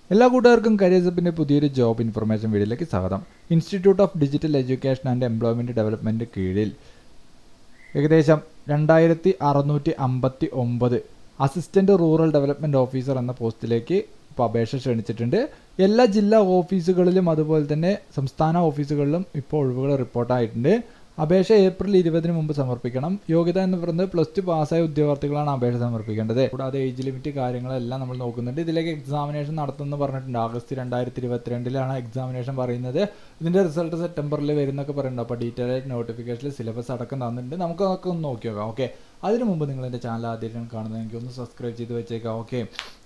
എല്ലാ കൂട്ടുകാർക്കും കരിയസപ്പിൻ്റെ പുതിയൊരു ജോബ് ഇൻഫർമേഷൻ വീഡിയോയിലേക്ക് സ്വാഗതം institute of digital education and employment development കീഴിൽ ഏകദേശം രണ്ടായിരത്തി അറുന്നൂറ്റി അമ്പത്തി ഒമ്പത് അസിസ്റ്റൻ്റ് റൂറൽ ഡെവലപ്മെൻറ്റ് ഓഫീസർ എന്ന പോസ്റ്റിലേക്ക് ഇപ്പോൾ അപേക്ഷ ക്ഷണിച്ചിട്ടുണ്ട് എല്ലാ ജില്ലാ ഓഫീസുകളിലും അതുപോലെ തന്നെ സംസ്ഥാന ഓഫീസുകളിലും ഇപ്പോൾ ഒഴിവുകൾ റിപ്പോർട്ടായിട്ടുണ്ട് അപേക്ഷ ഏപ്രിൽ ഇരുപതിന് മുമ്പ് സമർപ്പിക്കണം യോഗ്യത എന്ന് പറയുന്നത് പ്ലസ് ടു പാസ്സായ ഉദ്യോഗാർത്ഥികളാണ് അപേക്ഷ സമർപ്പിക്കേണ്ടത് കൂടാതെ ഏജ് ലിമിറ്റ് കാര്യങ്ങളെല്ലാം നമ്മൾ നോക്കുന്നുണ്ട് ഇതിലേക്ക് എക്സാമിനേഷൻ നടത്തുമെന്ന് പറഞ്ഞിട്ടുണ്ട് ആഗസ്റ്റ് രണ്ടായിരത്തി ഇരുപത്തിരണ്ടിലാണ് എക്സാമിനേഷൻ പറയുന്നത് ഇതിൻ്റെ റിസൾട്ട് സെപ്റ്റംബറിൽ വരുന്നൊക്കെ പറയുന്നുണ്ട് അപ്പോൾ ഡീറ്റെയിൽ ആയിട്ട് നോട്ടിഫിക്കേഷനിൽ സിലബസ് അടക്കം തന്നിട്ടുണ്ട് നമുക്ക് അതൊക്കെ ഒന്ന് നോക്കി നോക്കാം ഓക്കെ അതിന് മുമ്പ് നിങ്ങൾ എൻ്റെ ചാനൽ ആദ്യമായിട്ടാണ് കാണുന്നത് എനിക്ക് ഒന്ന് സബ്സ്ക്രൈബ് ചെയ്ത് വെച്ചേക്കാം okay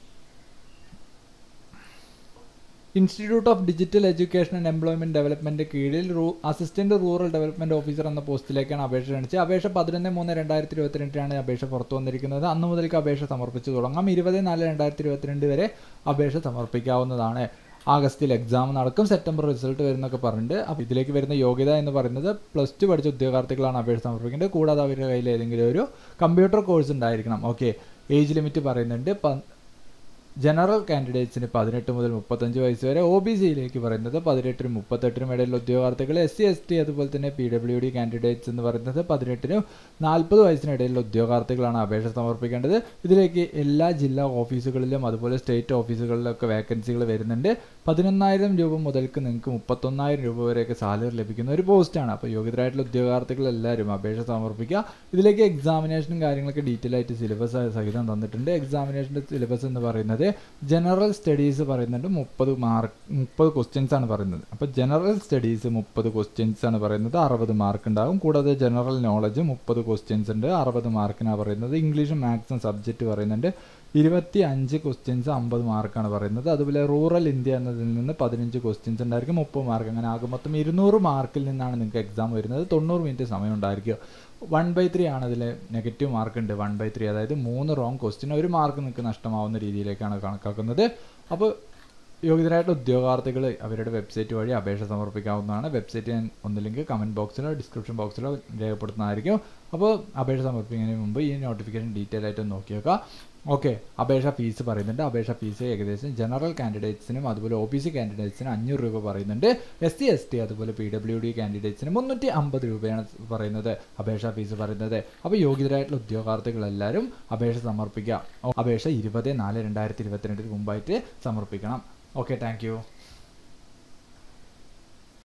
institute of digital education and employment development കീഴിൽ റൂ അസിസ്റ്റന്റ് റൂറൽ ഡെവലപ്മെന്റ് ഓഫീസർ എന്ന പോസ്റ്റിലേക്കാണ് അപേക്ഷ ക്ഷണിച്ചത് അപേക്ഷ പതിനൊന്ന് മൂന്ന് രണ്ടായിരത്തി ഇരുപത്തിരണ്ടിലാണ് അപേക്ഷ പുറത്തു വന്നിരിക്കുന്നത് അന്ന് മുതൽക്ക് അപേക്ഷ സമർപ്പിച്ചു തുടങ്ങാം ഇരുപത് നാല് രണ്ടായിരത്തി ഇരുപത്തിരണ്ട് വരെ അപേക്ഷ സമർപ്പിക്കാവുന്നതാണ് ആഗസ്റ്റിൽ എക്സാം നടക്കും സെപ്റ്റംബർ റിസൾട്ട് വരുന്നൊക്കെ പറഞ്ഞിട്ടുണ്ട് അപ്പോൾ ഇതിലേക്ക് വരുന്ന യോഗ്യത എന്ന് പറയുന്നത് പ്ലസ് ടു പഠിച്ച ഉദ്യോഗാർത്ഥികളാണ് അപേക്ഷ സമർപ്പിക്കേണ്ടത് കൂടാതെ അവരുടെ കയ്യിൽ ഏതെങ്കിലും ഒരു കമ്പ്യൂട്ടർ കോഴ്സ് ഉണ്ടായിരിക്കണം ഓക്കെ ഏജ് ലിമിറ്റ് പറയുന്നുണ്ട് ജനറൽ കാൻഡിഡേറ്റ്സിന് പതിനെട്ട് മുതൽ മുപ്പത്തഞ്ച് വയസ്സ് വരെ ഒ ബി സിയിലേക്ക് പറയുന്നത് പതിനെട്ടിനും മുപ്പത്തെട്ടിനും ഇടയിലുള്ള ഉദ്യോഗാർത്ഥികൾ എസ് സി എസ് ടി അതുപോലെ തന്നെ പി ഡബ്ല്യു ഡി കാൻഡിഡേറ്റ്സ് എന്ന് പറയുന്നത് പതിനെട്ടിനും നാൽപ്പത് വയസ്സിനിടയിലുള്ള ഉദ്യോഗാർത്ഥികളാണ് അപേക്ഷ സമർപ്പിക്കേണ്ടത് ഇതിലേക്ക് എല്ലാ ജില്ലാ ഓഫീസുകളിലും അതുപോലെ സ്റ്റേറ്റ് ഓഫീസുകളിലൊക്കെ വേക്കൻസികൾ വരുന്നുണ്ട് പതിനൊന്നായിരം രൂപ മുതൽക്ക് നിങ്ങൾക്ക് മുപ്പത്തൊന്നായിരം രൂപ വരെയൊക്കെ സാലറി ലഭിക്കുന്ന ഒരു പോസ്റ്റാണ് അപ്പോൾ യോഗ്യതരായിട്ടുള്ള ഉദ്യോഗാർത്ഥികൾ എല്ലാവരും അപേക്ഷ സമർപ്പിക്കുക ഇതിലേക്ക് എക്സാമിനേഷനും കാര്യങ്ങളൊക്കെ ഡീറ്റെയിൽ ആയിട്ട് സിലബസ് സഹിതം തന്നിട്ടുണ്ട് എക്സാമിനേഷൻ്റെ സിലബസ് എന്ന് പറയുന്നത് ജനറൽ സ്റ്റഡീസ് പറയുന്നുണ്ട് മുപ്പത് മാർക്ക് മുപ്പത് ക്വസ്റ്റ്യൻസ് ആണ് പറയുന്നത് അപ്പോൾ ജനറൽ സ്റ്റഡീസ് മുപ്പത് ക്വസ്റ്റ്യൻസ് ആണ് പറയുന്നത് അറുപത് മാർക്ക് ഉണ്ടാകും കൂടാതെ ജനറൽ നോളജ് മുപ്പത് ക്വസ്റ്റ്യൻസ് ഉണ്ട് അറുപത് മാർക്കിനാണ് പറയുന്നത് ഇംഗ്ലീഷും മാത്സും സബ്ജക്റ്റ് പറയുന്നുണ്ട് ഇരുപത്തി അഞ്ച് ക്വസ്റ്റ്യൻസ് അമ്പത് മാർക്കാണ് പറയുന്നത് അതുപോലെ റൂറൽ ഇന്ത്യ എന്നതിൽ നിന്ന് പതിനഞ്ച് ക്വസ്റ്റ്യൻസ് ഉണ്ടായിരിക്കും മുപ്പത് മാർക്ക് അങ്ങനെ ആകെ മൊത്തം ഇരുന്നൂറ് മാർക്കിൽ നിന്നാണ് നിങ്ങൾക്ക് എക്സാം വരുന്നത് തൊണ്ണൂറ് മിനിറ്റ് സമയം ഉണ്ടായിരിക്കും വൺ ബൈ ത്രീ ആണ് അതിൽ നെഗറ്റീവ് മാർക്ക് ഉണ്ട് വൺ ബൈ ത്രീ അതായത് മൂന്ന് റോങ് ക്വസ്റ്റ്യൻ ഒരു മാർക്ക് നിങ്ങൾക്ക് നഷ്ടമാവുന്ന രീതിയിലേക്കാണ് കണക്കാക്കുന്നത് അപ്പോൾ യോഗ്യതരായിട്ടുള്ള ഉദ്യോഗാർത്ഥികൾ അവരുടെ വെബ്സൈറ്റ് വഴി അപേക്ഷ സമർപ്പിക്കാവുന്നതാണ് വെബ്സൈറ്റ് ഞാൻ ഒന്നില്ലെങ്കിൽ കമൻറ്റ് ബോക്സിലോ ഡിസ്ക്രിപ്ഷൻ ബോക്സിലോ രേഖപ്പെടുത്തുന്നതായിരിക്കും അപ്പോൾ അപേക്ഷ സമർപ്പിക്കുന്നതിന് മുമ്പ് ഈ നോട്ടിഫിക്കേഷൻ ഡീറ്റെയിൽ ആയിട്ട് നോക്കി നോക്കുക ഓക്കെ അപേക്ഷ ഫീസ് പറയുന്നുണ്ട് അപേക്ഷ ഫീസ് ഏകദേശം ജനറൽ കാൻഡിഡേറ്റ്സിനും അതുപോലെ ഒ ബി സി കാൻഡിഡേറ്റ്സിനും അഞ്ഞൂറ് രൂപ പറയുന്നുണ്ട് എസ് സി എസ് ടി അതുപോലെ പി ഡബ്ല്യു ഡി കാൻഡിഡേറ്റ്സിന് മുന്നൂറ്റി അമ്പത് രൂപയാണ് പറയുന്നത് അപേക്ഷ ഫീസ് പറയുന്നത് അപ്പോൾ യോഗ്യതരായിട്ടുള്ള ഉദ്യോഗാർത്ഥികൾ എല്ലാവരും അപേക്ഷ സമർപ്പിക്കുക അപേക്ഷ ഇരുപത് നാല് രണ്ടായിരത്തി ഇരുപത്തിരണ്ടിന് മുമ്പായിട്ട് സമർപ്പിക്കണം ഓക്കെ താങ്ക്